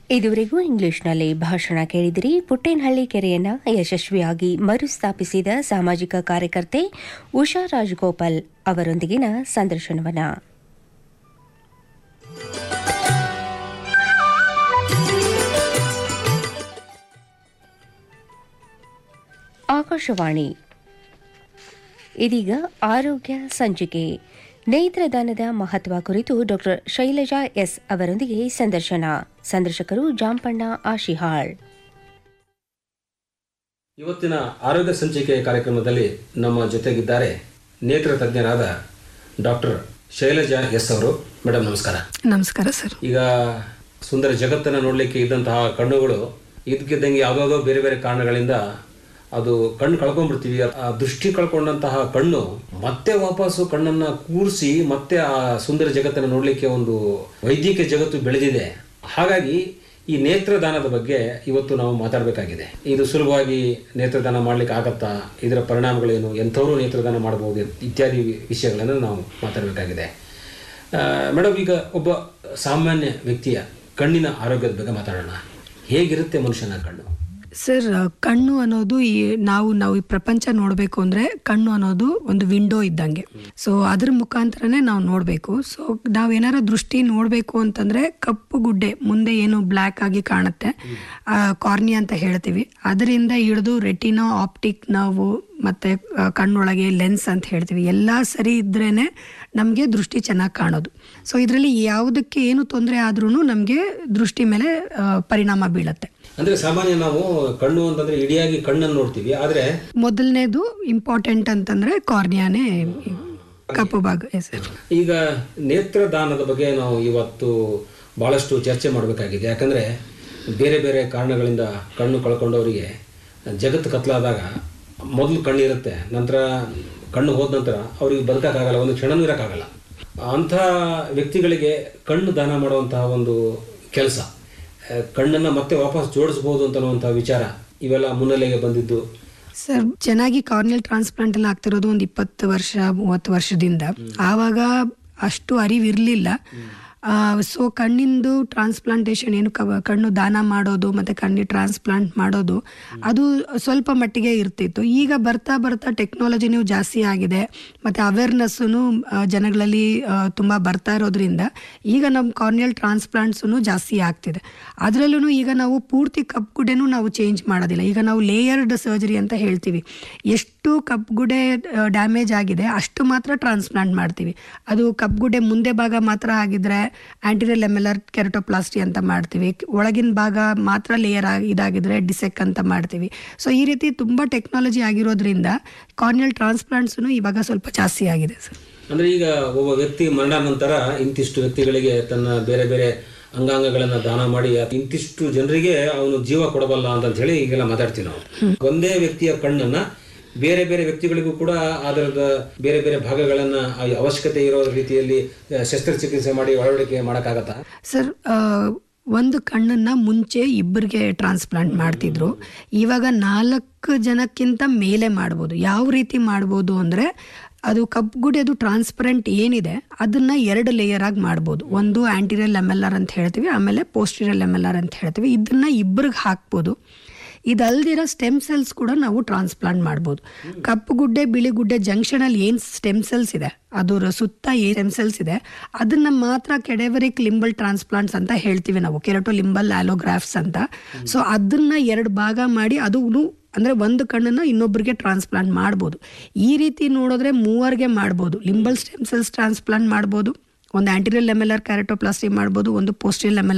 ಇದುವರೆಗೂ ಇಂಗ್ಲಿಷ್ನಲ್ಲಿ ಭಾಷಣ ಕೇಳಿದಿರಿ ಪುಟ್ಟೇನಹಳ್ಳಿ ಕೆರೆಯನ್ನ ಯಶಸ್ವಿಯಾಗಿ ಮರುಸ್ಥಾಪಿಸಿದ ಸಾಮಾಜಿಕ ಕಾರ್ಯಕರ್ತೆ ಉಷಾ ರಾಜಗೋಪಾಲ್ ಅವರೊಂದಿಗಿನ ಸಂದರ್ಶನವನ್ನ ಆಕಾಶವಾಣಿ ಇದೀಗ ಆರೋಗ್ಯ ಸಂಚಿಕೆ ನೇತ್ರದಾನದ ಮಹತ್ವ ಕುರಿತು ಡಾಕ್ಟರ್ ಶೈಲಜಾ ಎಸ್ ಅವರೊಂದಿಗೆ ಸಂದರ್ಶನ ಸಂದರ್ಶಕರು ಜಾಂಪಣ್ಣ ಆಶಿಹಾಳ್ ಇವತ್ತಿನ ಆರೋಗ್ಯ ಸಂಚಿಕೆ ಕಾರ್ಯಕ್ರಮದಲ್ಲಿ ನಮ್ಮ ಜೊತೆಗಿದ್ದಾರೆ ನೇತ್ರ ತಜ್ಞರಾದ ಡಾಕ್ಟರ್ ಶೈಲಜಾ ಎಸ್ ಅವರು ಮೇಡಮ್ ನಮಸ್ಕಾರ ನಮಸ್ಕಾರ ಸರ್ ಈಗ ಸುಂದರ ಜಗತ್ತನ್ನು ನೋಡಲಿಕ್ಕೆ ಇದ್ದಂತಹ ಕಣ್ಣುಗಳು ಇದಕ್ಕಿದ್ದಂಗೆ ಯಾವುದಾವುದೋ ಬೇರೆ ಬೇರೆ ಕಾರಣಗಳಿಂದ ಅದು ಕಣ್ಣು ಕಳ್ಕೊಂಡ್ಬಿಡ್ತೀವಿ ಆ ದೃಷ್ಟಿ ಕಳ್ಕೊಂಡಂತಹ ಕಣ್ಣು ಮತ್ತೆ ವಾಪಸ್ಸು ಕಣ್ಣನ್ನ ಕೂರಿಸಿ ಮತ್ತೆ ಆ ಸುಂದರ ಜಗತ್ತನ್ನು ನೋಡಲಿಕ್ಕೆ ಒಂದು ವೈದ್ಯಕೀಯ ಜಗತ್ತು ಬೆಳೆದಿದೆ ಹಾಗಾಗಿ ಈ ನೇತ್ರದಾನದ ಬಗ್ಗೆ ಇವತ್ತು ನಾವು ಮಾತಾಡಬೇಕಾಗಿದೆ ಇದು ಸುಲಭವಾಗಿ ನೇತ್ರದಾನ ಮಾಡ್ಲಿಕ್ಕೆ ಆಗತ್ತಾ ಇದರ ಪರಿಣಾಮಗಳೇನು ಎಂಥವರು ನೇತ್ರದಾನ ಮಾಡಬಹುದು ಇತ್ಯಾದಿ ವಿಷಯಗಳನ್ನು ನಾವು ಮಾತಾಡಬೇಕಾಗಿದೆ ಮೇಡಮ್ ಈಗ ಒಬ್ಬ ಸಾಮಾನ್ಯ ವ್ಯಕ್ತಿಯ ಕಣ್ಣಿನ ಆರೋಗ್ಯದ ಬಗ್ಗೆ ಮಾತಾಡೋಣ ಹೇಗಿರುತ್ತೆ ಮನುಷ್ಯನ ಕಣ್ಣು ಸರ್ ಕಣ್ಣು ಅನ್ನೋದು ಈ ನಾವು ನಾವು ಈ ಪ್ರಪಂಚ ನೋಡಬೇಕು ಅಂದ್ರೆ ಕಣ್ಣು ಅನ್ನೋದು ಒಂದು ವಿಂಡೋ ಇದ್ದಂಗೆ ಸೊ ಅದ್ರ ಮುಖಾಂತರನೇ ನಾವು ನೋಡಬೇಕು ಸೊ ನಾವು ಏನಾರ ದೃಷ್ಟಿ ನೋಡಬೇಕು ಅಂತಂದ್ರೆ ಕಪ್ಪು ಗುಡ್ಡೆ ಮುಂದೆ ಏನು ಬ್ಲ್ಯಾಕ್ ಆಗಿ ಕಾಣುತ್ತೆ ಕಾರ್ನಿ ಅಂತ ಹೇಳ್ತೀವಿ ಅದರಿಂದ ಹಿಡಿದು ರೆಟಿನೋ ಆಪ್ಟಿಕ್ ನಾವು ಮತ್ತೆ ಆ, ಕಣ್ಣೊಳಗೆ ಲೆನ್ಸ್ ಅಂತ ಹೇಳ್ತೀವಿ ಎಲ್ಲ ಸರಿ ಇದ್ರೇನೆ ನಮಗೆ ದೃಷ್ಟಿ ಚೆನ್ನಾಗಿ ಕಾಣೋದು ಸೊ ಇದರಲ್ಲಿ ಯಾವುದಕ್ಕೆ ಏನು ತೊಂದರೆ ಆದ್ರೂ ನಮಗೆ ದೃಷ್ಟಿ ಮೇಲೆ ಆ, ಪರಿಣಾಮ ಬೀಳುತ್ತೆ ಅಂದ್ರೆ ಸಾಮಾನ್ಯ ನಾವು ಕಣ್ಣು ಅಂತಂದ್ರೆ ಇಡಿಯಾಗಿ ಕಣ್ಣನ್ನು ನೋಡ್ತೀವಿ ಆದ್ರೆ ಮೊದಲನೇದು ಇಂಪಾರ್ಟೆಂಟ್ ಅಂತಂದ್ರೆ ಕಾರ್ನಿಯಾನೇ ಕಪ್ಪು ಭಾಗ ಎಸ್ ಈಗ ನೇತ್ರದಾನದ ಬಗ್ಗೆ ನಾವು ಇವತ್ತು ಬಹಳಷ್ಟು ಚರ್ಚೆ ಮಾಡಬೇಕಾಗಿದೆ ಯಾಕಂದ್ರೆ ಬೇರೆ ಬೇರೆ ಕಾರಣಗಳಿಂದ ಕಣ್ಣು ಕಳ್ಕೊಂಡವರಿಗೆ ಜಗತ್ತು ಕತ್ಲಾದಾಗ ಮೊದಲು ಕಣ್ಣಿರುತ್ತೆ ನಂತರ ಕಣ್ಣು ಹೋದ ನಂತರ ಅವ್ರಿಗೆ ಬದುಕಕ್ಕಾಗಲ್ಲ ಒಂದು ಕ್ಷಣನೂ ಇರೋಕ್ಕಾಗಲ್ಲ ಅಂಥ ವ್ಯಕ್ತಿಗಳಿಗೆ ಕಣ್ಣು ದಾನ ಮಾಡುವಂತಹ ಒಂದು ಕೆಲಸ ಕಣ್ಣನ್ನು ಮತ್ತೆ ವಾಪಸ್ ಜೋಡಿಸ್ಬೋದು ಅಂತನ್ನುವಂಥ ವಿಚಾರ ಇವೆಲ್ಲ ಮುನ್ನೆಲೆಗೆ ಬಂದಿದ್ದು ಸರ್ ಚೆನ್ನಾಗಿ ಕಾರ್ನಿಯಲ್ ಟ್ರಾನ್ಸ್ಪ್ಲಾಂಟ್ ಎಲ್ಲ ಆಗ್ತಿರೋದು ಒಂದು ಇಪ್ಪತ್ತು ವರ್ಷ ಮೂವತ್ತು ವರ್ಷದಿಂದ ಆವಾಗ ಅಷ್ಟು ಅರಿವಿರಲಿಲ್ಲ ಸೊ ಕಣ್ಣಿಂದು ಟ್ರಾನ್ಸ್ಪ್ಲಾಂಟೇಶನ್ ಏನು ಕ- ಕಣ್ಣು ದಾನ ಮಾಡೋದು ಮತ್ತೆ ಕಣ್ಣಿ ಟ್ರಾನ್ಸ್ಪ್ಲಾಂಟ್ ಮಾಡೋದು ಅದು ಸ್ವಲ್ಪ ಮಟ್ಟಿಗೆ ಇರ್ತಿತ್ತು ಈಗ ಬರ್ತಾ ಬರ್ತಾ ಟೆಕ್ನಾಲಜಿನೂ ಜಾಸ್ತಿ ಆಗಿದೆ ಮತ್ತೆ ಅವೇರ್ನೆಸ್ಸು ಜನಗಳಲ್ಲಿ ಆ, ತುಂಬಾ ಬರ್ತಾ ಇರೋದ್ರಿಂದ ಈಗ ನಮ್ಮ ಕಾರ್ನಿಯಲ್ ಟ್ರಾನ್ಸ್ಪ್ಲಾಂಟ್ಸು ಜಾಸ್ತಿ ಆಗ್ತಿದೆ ಅದರಲ್ಲೂ ಈಗ ನಾವು ಪೂರ್ತಿ ಕಪ್ಪುಗುಡೆನೂ ನಾವು ಚೇಂಜ್ ಮಾಡೋದಿಲ್ಲ ಈಗ ನಾವು ಲೇಯರ್ಡ್ ಸರ್ಜರಿ ಅಂತ ಹೇಳ್ತೀವಿ ಎಷ್ಟು ಕಪ್ಪುಗುಡೆ ಡ್ಯಾಮೇಜ್ ಆಗಿದೆ ಅಷ್ಟು ಮಾತ್ರ ಟ್ರಾನ್ಸ್ಪ್ಲಾಂಟ್ ಮಾಡ್ತೀವಿ ಅದು ಕಪ್ಪುಗುಡೆ ಮುಂದೆ ಭಾಗ ಮಾತ್ರ ಆಗಿದ್ರೆ ಆಂಟಿರಿಯಲ್ ಎಮ್ಎಲ್ಆರ್ ಕೆರಟೋಪ್ಲಾಸ್ಟಿ ಅಂತ ಮಾಡ್ತೀವಿ ಒಳಗಿನ ಭಾಗ ಮಾತ್ರ ಲೇಯರ್ ಇದಾಗಿದ್ರೆ ಡಿಸೆಕ್ ಅಂತ ಮಾಡ್ತೀವಿ ಸೊ ಈ ರೀತಿ ತುಂಬಾ ಟೆಕ್ನಾಲಜಿ ಆಗಿರೋದ್ರಿಂದ ಕಾರ್ನಿಯಲ್ ಟ್ರಾನ್ಸ್ಪ್ಲಾಂಟ್ಸು ಇವಾಗ ಸ್ವಲ್ಪ ಜಾಸ್ತಿ ಆಗಿದೆ ಸರ್ ಅಂದ್ರೆ ಈಗ ಒಬ್ಬ ವ್ಯಕ್ತಿ ಮರಣ ನಂತರ ಇಂತಿಷ್ಟು ವ್ಯಕ್ತಿಗಳಿಗೆ ತನ್ನ ಬೇರೆ ಬೇರೆ ಅಂಗಾಂಗಗಳನ್ನ ದಾನ ಮಾಡಿ ಅದ್ ಇಂತಿಷ್ಟು ಜನರಿಗೆ ಅವನು ಜೀವ ಕೊಡಬಲ್ಲ ಅಂತ ಹೇಳಿ ಈಗೆಲ್ಲ ಮಾತಾಡ್ತೀವಿ ನಾವು ಒಂದೇ ವ್ಯಕ್ತಿಯ ಕಣ್ಣನ್ನ ಬೇರೆ ಬೇರೆ ವ್ಯಕ್ತಿಗಳಿಗೂ ಕೂಡ ಅದರದ ಬೇರೆ ಬೇರೆ ಭಾಗಗಳನ್ನ ಆ ಅವಶ್ಯಕತೆ ಇರೋ ರೀತಿಯಲ್ಲಿ ಆ, ಶಸ್ತ್ರಚಿಕಿತ್ಸೆ ಮಾಡಿ ಒಳವಡಿಕೆ ಮಾಡಕ್ಕಾಗತ್ತಾ ಸರ್ ಆ, ಒಂದು ಕಣ್ಣನ್ನ ಮುಂಚೆ ಇಬ್ಬರಿಗೆ ಟ್ರಾನ್ಸ್ಪ್ಲಾಂಟ್ ಮಾಡ್ತಿದ್ರು ಇವಾಗ ನಾಲ್ಕು ಜನಕ್ಕಿಂತ ಮೇಲೆ ಮಾಡ್ಬೋದು ಯಾವ ರೀತಿ ಮಾಡ್ಬೋದು ಅಂದರೆ ಅದು ಕಪ್ಪುಗುಡಿಯದು ಟ್ರಾನ್ಸ್ಪರೆಂಟ್ ಏನಿದೆ ಅದನ್ನ ಎರಡು ಲೇಯರ್ ಆಗಿ ಮಾಡ್ಬೋದು ಒಂದು ಆಂಟಿರಿಯಲ್ ಎಮ್ ಎಲ್ ಆರ್ ಅಂತ ಹೇಳ್ತೀವಿ ಆಮೇಲೆ ಪೋಸ್ಟಿರಿಯಲ್ ಎಮ್ ಎಲ್ ಆರ್ ಅಂತ ಹೇಳ್ತೀವಿ ಇದನ್ನ ಇಬ್ಬರಿಗೆ ಹಾಕ್ಬೋದು ಇದಲ್ದಿರೋ ಸ್ಟೆಮ್ ಸೆಲ್ಸ್ ಕೂಡ ನಾವು ಟ್ರಾನ್ಸ್ಪ್ಲಾಂಟ್ ಮಾಡ್ಬೋದು ಕಪ್ಪು ಗುಡ್ಡೆ ಬಿಳಿ ಗುಡ್ಡೆ ಜಂಕ್ಷನ್ ಅಲ್ಲಿ ಏನ್ ಸ್ಟೆಮ್ ಸೆಲ್ಸ್ ಇದೆ ಅದರ ಸುತ್ತ ಏನ್ ಸ್ಟೆಮ್ ಸೆಲ್ಸ್ ಇದೆ ಅದನ್ನ ಮಾತ್ರ ಕೆಡೆವರಿಕ್ ಲಿಂಬಲ್ ಟ್ರಾನ್ಸ್ಪ್ಲಾಂಟ್ಸ್ ಅಂತ ಹೇಳ್ತೀವಿ ನಾವು ಕೆರಟೋ ಲಿಂಬಲ್ ಆಲೋಗ್ರಾಫ್ಸ್ ಅಂತ ಸೊ ಅದನ್ನ ಎರಡು ಭಾಗ ಮಾಡಿ ಅದು ಅಂದ್ರೆ ಒಂದು ಕಣ್ಣನ್ನ ಇನ್ನೊಬ್ಬರಿಗೆ ಟ್ರಾನ್ಸ್ಪ್ಲಾಂಟ್ ಮಾಡ್ಬೋದು ಈ ರೀತಿ ನೋಡಿದ್ರೆ ಮೂವರ್ಗೆ ಮಾಡ್ಬೋದು ಲಿಂಬಲ್ ಸ್ಟೆಮ್ ಸೆಲ್ಸ್ ಟ್ರಾನ್ಸ್ಪ್ಲಾಂಟ್ ಮಾಡ್ಬೋದು ಒಂದು anterior M L R keratoplasty ಮಾಡ್ಬೋದು ಒಂದು ಪೋಸ್ಟಿಯಲ್ ಎಮ್ ಎಲ್